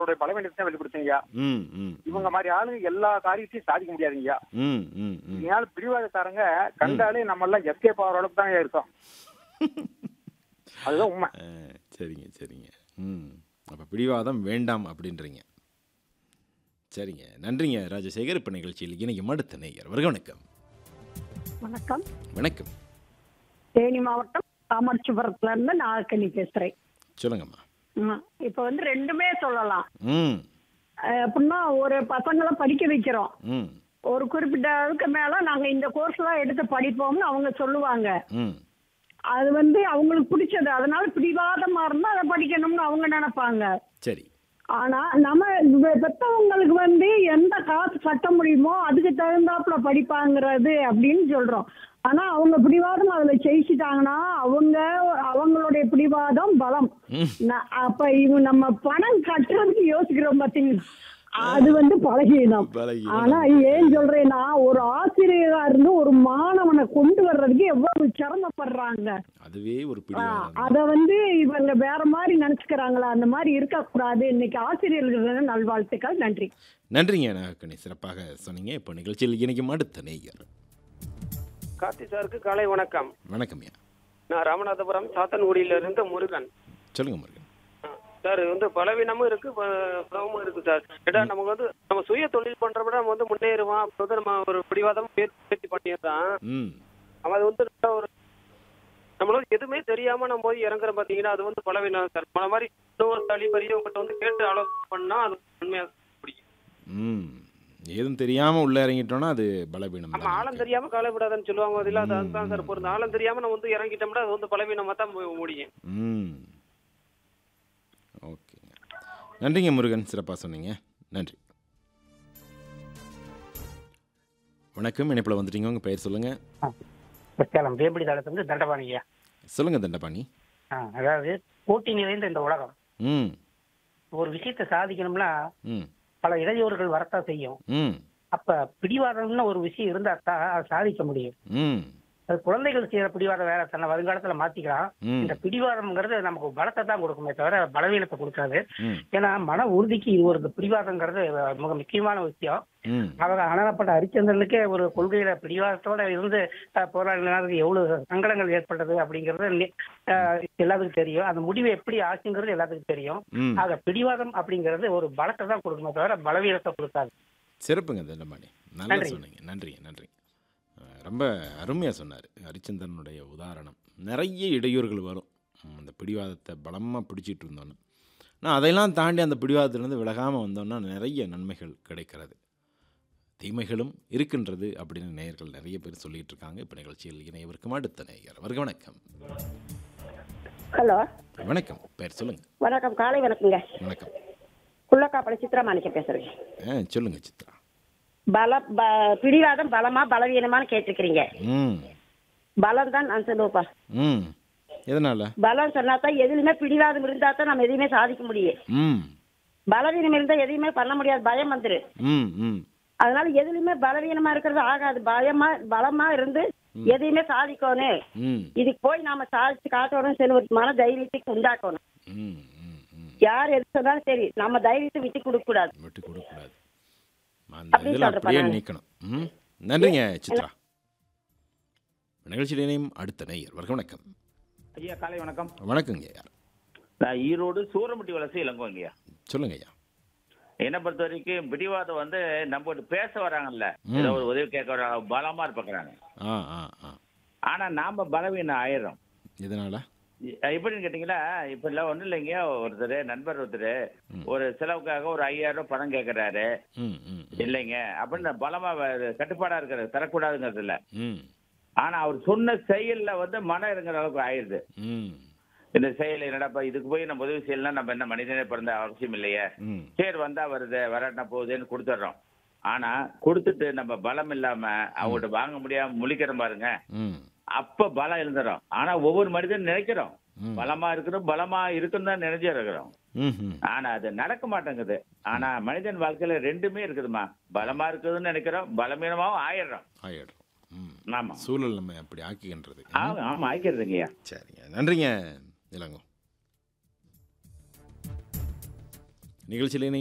அவங்களுடைய பலவீனத்தை வெளிப்படுத்துங்கய்யா ம் ம் இவங்க மாதிரி ஆளுங்க எல்லா காரியத்தையும் சாதிக்க முடியாதுங்கய்யா ம் ம் ம் இதனால பிடிவாதக்காரங்க கண்டாலே நம்ம எல்லாம் எஸ்கேப் ஆகிற அளவுக்கு தான் இருக்கோம் அதுதான் உண்மை ஆ, சரிங்க சரிங்க ம் அப்போ பிடிவாதம் வேண்டாம் அப்படின்றீங்க சரிங்க நன்றிங்க ராஜசேகர் இப்போ நிகழ்ச்சியில் இணைக்கும் அடுத்த நேயர் வருக வணக்கம் வணக்கம் வணக்கம் தேனி மாவட்டம் காமாட்சிபுரத்துல இருந்து நாகக்கனி பேசுறேன் சொல்லுங்கம்மா ம், இப்ப வந்து ரெண்டுமே சொல்லலாம் ம் அஹ் எப்படின்னா ஒரு பசங்களை படிக்க வைக்கிறோம் ம் ஒரு குறிப்பிட்ட அதுக்கு மேல நாங்க இந்த கோர்ஸ் தான் எடுத்து படிப்போம்னு அவங்க சொல்லுவாங்க ம் அது வந்து அவங்களுக்கு பிடிச்சது அதனால பிடிவாதமா இருந்தா அதை படிக்கணும்னு அவங்க நினைப்பாங்க சரி ஆனா நம்ம வெ- பெத்தவங்களுக்கு வந்து எந்த காசு கட்ட முடியுமோ அதுக்கு தகுந்தாப்புல படிப்பாங்கிறது அப்படின்னு சொல்றோம் ஆனா அவங்க பிடிவாதம் அதுல ஜெயிச்சிட்டாங்கன்னா அவங்க அவங்களுடைய பிடிவாதம் பலம் ம் ந- அப்ப இவங்க நம்ம பணம் கட்டுறதுக்கு யோசிக்கிறோம் பாத்தீங்களா அது வந்து பலகீனம் பலகீனம். ஆனா ஏன் சொல்றேன்னா ஒரு ஆசிரியரா இருந்து ஒரு மாணவனை கொண்டு வர்றதுக்கு எவ்வளவு சிரமப்படுறாங்க அதுவே ஒரு ஆ, பிடிவாதம் அத வந்து இவங்க வேற மாதிரி நினைச்சுக்கிறாங்களா அந்த மாதிரி இருக்கக்கூடாது இன்னைக்கு ஆசிரியர்களுக்கு நல்வாழ்த்துக்கள் நன்றி நன்றிங்க நாகக்கணி சிறப்பாக சொன்னீங்க இப்போ நிகழ்ச்சியில் இணைக்கும் அடுத்த நேயர் கார்த்தி சாருக்கு காலை வணக்கம் வணக்கம்யா நான் ராமநாதபுரம் சாத்தன்குடியிலிருந்து முருகன் சொல்லுங்க முருகன் ஆ, சார் இது வந்து பலவீனமும் இருக்கு ப- பலமும் இருக்கு சார் ஏன்னா நமக்கு வந்து நம்ம சுய தொழில் பண்ற விட நம்ம வந்து முன்னேறுவோம் அப்போ வந்து நம்ம ஒரு பிடிவாதம் முயற்சி பண்ணிடுறான் ம் அவன் அது வந்து நல்ல ஒரு நம்மளால எதுவுமே தெரியாம நம்ம போய் இறங்குறோம் பாத்தீங்கன்னா அது வந்து பலவீனம் சார் మన மாதிரி இன்னொரு தளி பெரியவங்கிட்ட வந்து கேட்டு ஆலோசனை பண்ணா அது உண்மையா பிடிக்கும் ம் ஏதும் தெரியாமல் உள்ளே இறங்கிட்டோன்னா அது பலவீனம் நம்ம ஆழம் தெரியாம கவலைப்படாதன்னு சொல்லுவாங்க அதில் அது அதுதான் சார் பொருள் ஆழம் தெரியாம நம்ம வந்து இறங்கிட்டோம்னா அது வந்து பலவீனமா தான் மு- முடியும் ம் ஓகேங்க நன்றிங்க முருகன் சிறப்பாக சொன்னீங்க நன்றி வணக்கம் இணைப்பில் வந்துட்டீங்க உங்கள் பெயர் சொல்லுங்கள் சேலம் வேம்படி தளத்துலேருந்து தண்டபாணியா சொல்லுங்கள் தண்டபாணி ஆ அதாவது போட்டி நிறைந்த இந்த உலகம் ம் ஒரு விஷயத்தை சாதிக்கணும்னா ம் பல இடையூறுகள் வரத்தான் செய்யும் ம் அப்ப பிடிவாதம்னு ஒரு விஷயம் இருந்தா தான் அதை சாதிக்க முடியும் ம் அது குழந்தைகள் செய்யற பிடிவாதம் வேற தன்னை வருங்காலத்துல மாத்திக்கலாம் ம் இந்த பிடிவாதம்ங்கிறது நமக்கு பலத்தை தான் கொடுக்குமே தவிர பலவீனத்தை கொடுக்காது ம் ஏன்னா மன உறுதிக்கு இது ஒரு இந்த பிடிவாதங்கிறது மிக முக்கியமான விஷயம் ம் அவர் அனலப்பட்ட ஹரிச்சந்திரனுக்கே ஒரு கொள்கையில பிடிவாதத்தோட இருந்து அஹ், போராடினதுக்கு எவ்வளவு சங்கடங்கள் ஏற்பட்டது அப்படிங்கிறது நி- அஹ், எல்லாத்துக்கும் தெரியும் அந்த முடிவு எப்படி ஆச்சுங்கிறது எல்லாத்துக்கும் தெரியும் ம் ஆக பிடிவாதம் அப்படிங்கிறது ஒரு பலத்தை தான் கொடுக்குமே தவிர பலவீனத்தை கொடுக்காது சிறப்புங்க தண்டபாணி நல்லா நன்றி. சொன்னீங்க நன்றிங்க நன்றி அஹ் ரொம்ப அருமையாக சொன்னார் ஹரிச்சந்திரனுடைய உதாரணம் நிறைய இடையூறுகள் வரும் ம், அந்த பிடிவாதத்தை பலமாக பிடிச்சிட்டு இருந்தோன்னு ஆனால் அதையெல்லாம் தாண்டி அந்த பிடிவாதத்திலேருந்து விலகாமல் வந்தோம்னா நிறைய நன்மைகள் கிடைக்கிறது தீமைகளும் இருக்கின்றது அப்படின்னு நேயர்கள் நிறைய பேர் சொல்லிட்டு இருக்காங்க இப்போ நிகழ்ச்சியில் இணையவருக்கும் அடுத்த நேயர் வருக வணக்கம் ஹலோ வணக்கம் பேர் சொல்லுங்கள் வணக்கம் காலை வணக்கங்க வணக்கம் குள்ளக்காப்பளை சித்ரா மாணிக்க பேசுறேங்க ஆ சொல்லுங்கள் சித்ரா பல ப பிடிவாதம் பலமா பலவீனமான்னு கேட்டிருக்கிறீங்க ம் பலம் தான் நான் சொல்லுவேப்பா ம் எதனால் பலம் சொன்னா தான் எதுலையுமே பிடிவாதம் இருந்தா தான் நம்ம எதையுமே சாதிக்க முடியும் ம் பலவீனம் இருந்தா எதையுமே பண்ண முடியாது பயம் வந்துரு ம் ம் அதனால எதுலையுமே பலவீனமா இருக்கிறது ஆகாது பயமா பலமா இருந்து எதையுமே சாதிக்கணும் ம் இதுக்கு போய் நாம சாதிச்சு காட்டணும் சரி ஒரு மன தைரியத்துக்கு உண்டாக்கணும் ம் ம் ம் யார் எது சொன்னாலும் சரி நம்ம தைரியத்தை விட்டு கொடுக்க கூடாது விட்டு கொடுக்கக்கூடாது அந்த அப்படி இதில் சொல்றேன் அப்படியே நானு. நீக்கணும் ம் நன்றிங்க சித்ரா நிகழ்ச்சியில் இணையும் அடுத்த நேயர் வணக்கம் வணக்கம் ஐயா காலை வணக்கம் வணக்கங்க ஐயா நான் ஈரோடு சூரமுட்டி வலசை இளங்கோங்க ஐயா சொல்லுங்க ஐயா என்னை பொறுத்த வரைக்கும் பிடிவாதம் வந்து நம்ம பேச வராங்கல்ல ம். ஏதோ ஒரு உதவி கேட்க வராங்க பலமா இருப்பாங்க ஆ ஆ ஆ ஆனா நாம பலவீனம் ஆயிடுறோம் இதனால இ- எப்படின்னு கேட்டீங்களா இப்ப இல்ல ஒண்ணும் இல்லைங்க ஒருத்தர் நண்பர் ஒருத்தர் ஒரு செலவுக்காக ஒரு ஐயாயிரம் ரூபாய் பணம் கேட்கறாரு ம் ம் ம். இல்லைங்க அப்படின்னு பலமா வ- கட்டுப்பாடா இருக்கிறது தரக்கூடாதுங்கிறது இல்ல ம் ஆனா அவர் சொன்ன செயல்ல வந்து மனம் இறங்குற அளவுக்கு ஆயிடுது ம் இந்த செயல் என்னடாப்பா இதுக்கு போய் நம்ம உதவி செய்யலாம் நம்ம என்ன மனிதனே பிறந்த அவசியம் இல்லையே ம் சரி வந்தா வருது வராட்டா போகுதுன்னு கொடுத்துட்றோம் ஆனா கொடுத்துட்டு நம்ம பலம் இல்லாம அவங்கள்ட்ட வாங்க முடியாம முழிக்கிற பாருங்க ம் அப்ப பலம் எழுந்துறோம் ஆனா ஒவ்வொரு மனிதனும் நினைக்கிறோம் ம். பலமா இருக்கிறோம் பலமா இருக்குன்னு தான் நினைச்சு இருக்கிறோம் ம் ம் ஆனா அது நடக்க மாட்டேங்குது ஆனா மனிதன் வாழ்க்கையில ரெண்டுமே இருக்குதுமா பலமா இருக்குதுன்னு நினைக்கிறோம் பலவீனமாவும் ஆயிடுறோம் ஆயிடுறோம் ம் ஆமா சூழல் நம்ம அப்படி ஆக்கிக்கின்றது ஆமா ஆமா ஆய்க்கிறதுங்கய்யா சரிங்க நன்றிங்க இளங்கோ நிகழ்ச்சியில்